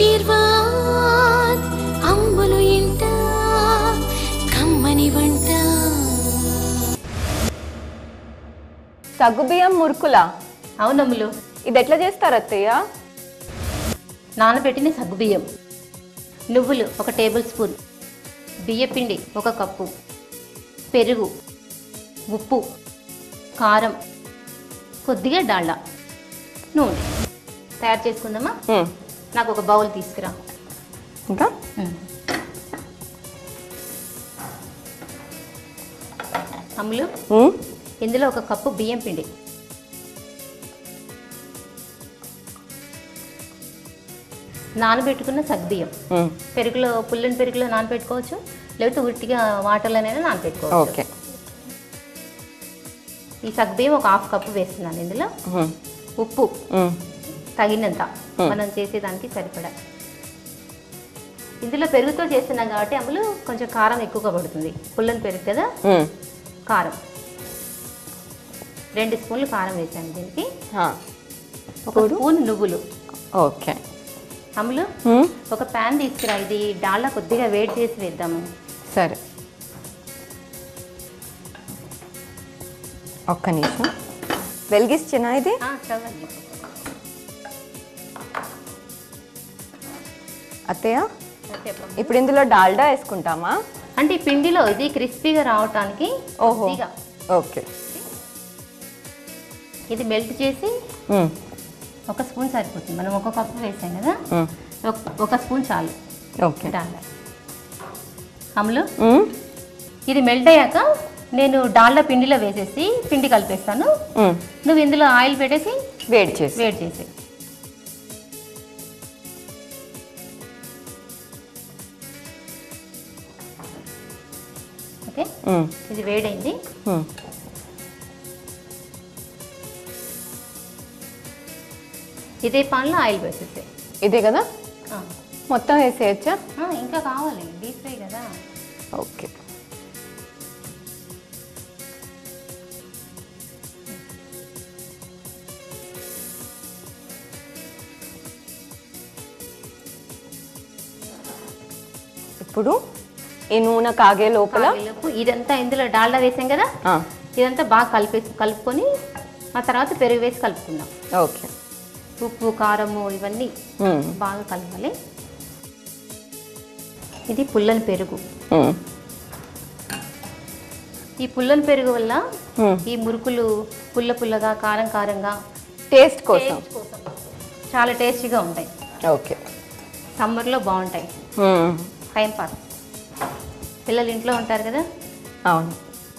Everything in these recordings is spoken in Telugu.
ఆశీర్వాద్ అమ్ములు ఇంట కమ్మని వంట సగ్గుబియ్యం మురుకులా అవునమ్ములు ఇది ఎట్లా చేస్తారు అత్తయ్య నానబెట్టిన సగ్గుబియ్యం నువ్వులు ఒక టేబుల్ స్పూన్ బియ్యపిండి ఒక కప్పు పెరుగు ఉప్పు కారం కొద్దిగా డాల్డా నూనె తయారు చేసుకుందామా మ్మ్. నాకు ఒక బౌల్ తీసుకురా ఇంకా అమ్ములు మ్మ్. ఇందులో ఒక కప్పు బియ్యం పిండి నానబెట్టుకున్న సగ్బియ్యం మ్మ్. పెరుగులో పుల్లని పెరుగులో నానబెట్టుకోవచ్చు లేకపోతే ఉట్టిగా వాటర్లోనైనా నానబెట్టుకోవచ్చు ఓకే ఈ సగ్బియ్యం ఒక హాఫ్ కప్పు వేస్తున్నాను ఇందులో మ్మ్. ఉప్పు మ్మ్. తగినంత మనం చేసేదానికి సరిపడా ఇందులో పెరుగుతో చేస్తున్నాం కాబట్టి అమలు కొంచెం కారం ఎక్కువగా పడుతుంది పుల్లని పెరుగు కదా మ్మ్. కారం రెండు స్పూన్లు కారం వేసాను దీనికి హా. ఒక స్పూన్ నువ్వులు ఓకే అమలు మ్మ్. ఒక ప్యాన్ తీసుకురా ఇది డాల్డా కొద్దిగా వేడి చేసి వేద్దాము సరే ఒక్క నిమిషం వెలిగిస్తున్నా ఇది ఆ, స్టవ్ అందించు. అత్తయ్య చెప్పమ్మా. ఇప్పుడు ఇందులో డాల్డా వేసుకుంటామా అంటే ఈ పిండిలో ఇది క్రిస్పీగా రావటానికి ఓహో కొద్దిగా ఓకే ఇది మెల్ట్ చేసి మ్మ్. ఒక స్పూన్ సరిపోతుంది మనం ఒక కప్పు వేసాం కదా మ్మ్. ఒక- ఒక స్పూన్ చాలు ఓకే డాల్డా అమలు మ్మ్. ఇది మెల్ట్ అయ్యాక నేను డాల్డా పిండిలో వేసేసి పిండి కలిపేస్తాను మ్మ్. నువ్వు ఇందులో ఆయిల్ పెట్టేసి వేడి చేసి వేడి చేసి ఓకే మ్మ్. ఇది వేడైంది మ్మ్. ఇదే పాన్లో ఆయిల్ వేసేస్తే ఇదే కదా మొత్తం వేసేయచ్చా ఇంకా కావాలి డీప్ ఫ్రై కదా ఓకే ఇప్పుడు ఈ నూనె కాగే లోపల కాగేలోపు ఇదంతా ఇందులో డాల్డా వేసాం కదా ఆ, ఇదంతా బాగా కలిపేసి కలుపుకొని ఆ తర్వాత పెరుగు వేసి కలుపుకుందాం ఓకే ఉప్పు కారము ఇవన్నీ మ్మ్. బాగా కలపాలి ఇది పుల్లని పెరుగు మ్మ్. ఈ పుల్లని పెరుగు వల్ల మ్మ్. ఈ మురుకులు పుల్ల పుల్లగా కారం కారంగా టేస్ట్ కోసం టేస్ట్ కోసం చాలా టేస్టీగా ఉంటాయి ఓకే సమ్మర్లో బాగుంటాయి మ్మ్. టైం పాస్ పిల్లలు ఇంట్లో ఉంటారు కదా అవును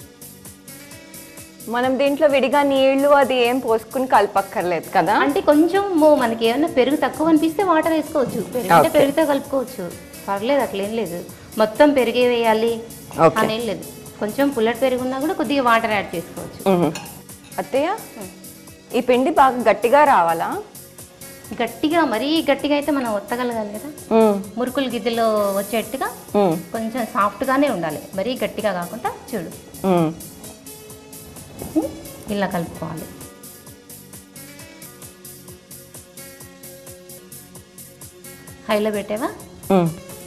మనం దీంట్లో విడిగా నీళ్లు అది ఏం పోసుకుని కలపక్కర్లేదు కదా అంటే కొంచెం మో- మనకి ఏమైనా పెరుగు తక్కువ అనిపిస్తే వాటర్ వేసుకోవచ్చు పెరుగు అంటే Okay. పెరుగుతో కలుపుకోవచ్చు పర్లేదు అట్లా ఏం లేదు మొత్తం పెరిగే వేయాలి Okay. అనేం లేదు కొంచెం పుల్లటి పెరుగున్నా కూడా కొద్దిగా వాటర్ యాడ్ చేసుకోవచ్చు మ్మ్. అత్తయ్య ఈ పిండి బాగా గట్టిగా రావాలా గట్టిగా మరీ గట్టిగా అయితే మనం ఒత్తగలగాలి కదా మ్మ్. మురుకులు గిద్దెలో వచ్చేట్టుగా మ్మ్. కొంచెం సాఫ్ట్గానే ఉండాలి మరీ గట్టిగా కాకుండా చూడు మ్మ్. ఇలా కలుపుకోవాలి హైలో పెట్టావా మ్మ్.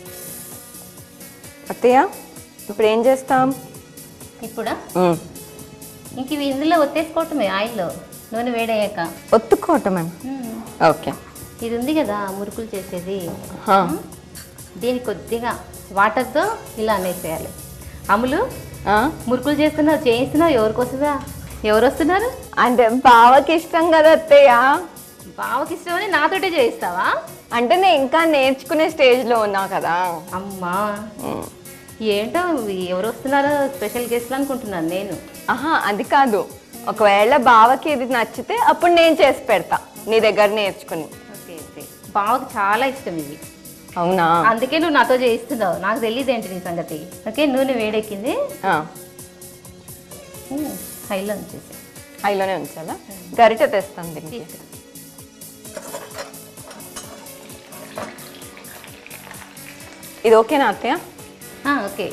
అత్తయ్య ఇప్పుడు ఏం చేస్తాం ఇప్పుడా మ్మ్. ఇంక ఇవి ఇందులో ఒత్తేసుకోవటమే ఆయిల్లో నూనె వేడయ్యాక ఒత్తుకోవటమే మ్మ్. ఓకే ఇది ఉంది కదా మురుకులు చేసేది హా. దీనికి కొద్దిగా వాటర్తో ఇలా అనేసేయాలి అమ్ములు ఆ? మురుకులు చేస్తున్నావు చేయిస్తున్నావు ఎవరికి వస్తుందా ఎవరు వస్తున్నారు అంటే బావకి ఇష్టం కదా అత్తయ్య బావకి ఇష్టమని నాతోటే చేయిస్తావా అంటే నేను ఇంకా నేర్చుకునే స్టేజ్లో ఉన్నా కదా అమ్మా మ్మ్. ఏంటో ఎవరు వస్తున్నారో స్పెషల్ గెస్ట్లు అనుకుంటున్నాను నేను ఆహా అది కాదు ఒకవేళ బావకి ఇది నచ్చితే అప్పుడు నేను చేసి పెడతా నీ దగ్గర నేర్చుకుని ఓకే ఓకే బావకి చాలా ఇష్టం ఇది అవునా అందుకే నువ్వు నాతో చేయిస్తున్నావు నాకు తెలియదు ఏంటి నీ సంగతి ఓకే నూనె వేడెక్కింది ఆ, ఉమ్, హైలో ఉంచేసి హైలోనే ఉంచాలా గరిట తెస్తాను దీనికి తీసుకురా ఇది ఓకేనా అత్తయ్య ఆ, ఓకే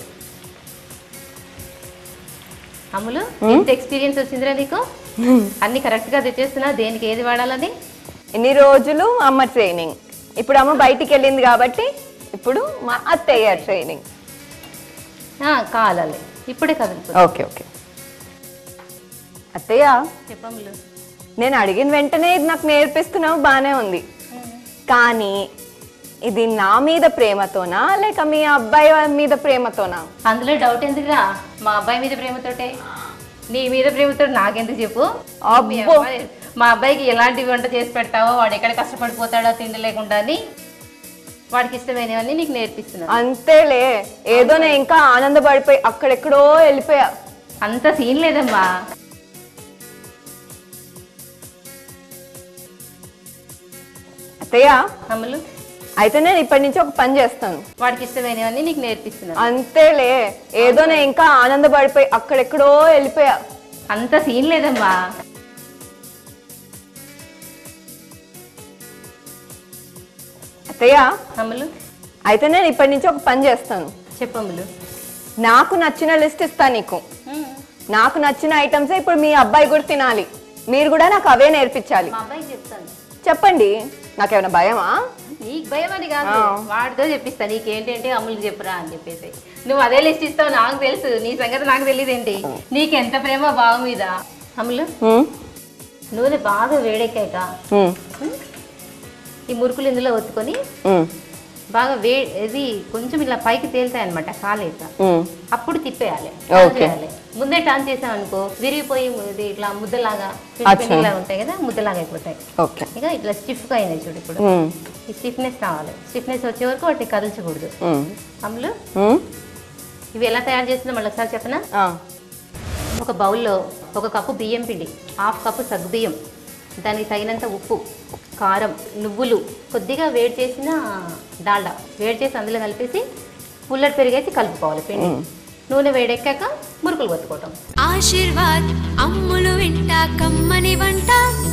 అమ్ములు ఎంత ఎక్స్పీరియన్స్ వచ్చిందిరా నీకు అన్ని కరెక్ట్గా తెచ్చేస్తున్నా దేనికి ఏది వాడాలని ఎన్ని రోజులు అమ్మ ట్రైనింగ్ ఇప్పుడు అమ్మ బయటికి వెళ్ళింది కాబట్టి ఇప్పుడు మా అత్తయ్య ట్రైనింగ్ ఆ, కాలాలి ఇప్పుడే కదులుతుంది ఓకే ఓకే అత్తయ్య చెప్పములు నేను అడిగిన వెంటనే ఇది నాకు నేర్పిస్తున్నావు బానే ఉంది కానీ ఇది నా మీద ప్రేమతోనా లేక మీ అబ్బాయి మీద ప్రేమతోనా అందులో డౌట్ ఎందుకురా మా అబ్బాయి మీద ప్రేమతోటే నీ మీద ప్రేమతో నాకెందుకు చెప్పు మీ అబ్బో. అబ్బాయి- మా అబ్బాయికి ఎలాంటి వంట చేసి పెడతావో వాడు ఎక్కడ కష్టపడిపోతాడో తిండి లేకుండా అని వాడికి ఇష్టమైనవన్నీ నీకు నేర్పిస్తున్నాను అంతేలే ఏదో నేను ఇంకా ఆనందపడిపోయి అక్కడెక్కడో వెళ్ళిపోయా అంత సీన్ లేదమ్మా అత్తయ్య అమ్ములు అయితే నేను ఇప్పటి నుంచి ఒక పని చేస్తాను వాడికి ఇష్టమైనవన్నీ నీకు నేర్పిస్తున్నాను అంతేలే ఏదో నేను ఇంకా ఆనందపడిపోయి అక్కడెక్కడో వెళ్ళిపోయా అంత సీన్ లేదమ్మా అత్తయ్య అమ్ములు అయితే నేను ఇప్పటి నుంచి ఒక పని చేస్తాను చెప్పమ్ములు నాకు నచ్చిన లిస్ట్ ఇస్తా నీకు నాకు నచ్చిన ఐటమ్సే ఇప్పుడు మీ అబ్బాయి కూడా తినాలి మీరు కూడా నాకు అవే నేర్పించాలి మా అబ్బాయికి చెప్తాను చెప్పండి నాకేమైనా భయమా నీకు భయం అని కాదు ఆ. వాడితో చెప్పిస్తా నీకేంటంటే అమ్ములు చెప్పురా అని చెప్పేసి నువ్వు అదే లిస్ట్ ఇస్తావు నాకు తెలుసు నీ సంగతి నాకు తెలియదు ఏంటి నీకు ఎంత ప్రేమ బావు మీద అమ్ములు ఉమ్, నూనె బాగా వేడెక్కాక ఉమ్, ఈ మురుకులు ఇందులో ఒత్తుకొని ఉమ్, బాగా వే ఇది కొంచెం ఇలా పైకి తేలుతాయి అనమాట కాలేక ఉమ్. అప్పుడు తిప్పేయాలి ఓకే. చేయాలి ముందే టర్న్ చేసాం అనుకో విరిగిపోయి ఇది ఇట్లా ముద్దలాగా అచ్చా. పిండిలా ఉంటాయి కదా ముద్దలాగా అయిపోతాయి ఓకే ఇక ఇట్లా స్టిఫ్గా అయినాయి చూడు ఇప్పుడు ఉమ్, ఈ స్టిఫ్నెస్ కావాలి స్టిఫ్నెస్ వచ్చే వరకు వాటిని కదల్చకూడదు ఉమ్, అమ్ములు ఉమ్, ఇవి ఎలా తయారు చేస్తున్నా మళ్ళీ ఒకసారి చెప్పనా ఆ, ఒక బౌల్లో ఒక కప్పు బియ్యం పిండి హాఫ్ కప్పు సగ్గుబియ్యం దానికి తగినంత ఉప్పు కారం నువ్వులు కొద్దిగా వేడి చేసిన డాల్డా వేడి చేసి అందులో కలిపేసి పుల్లటి పెరిగేసి కలుపుకోవాలి పిండి నూనె వేడెక్కాక మురుకులు కొట్టుకోవటం ఆశీర్వాద్ అమ్ములు వింట కమ్మని వంట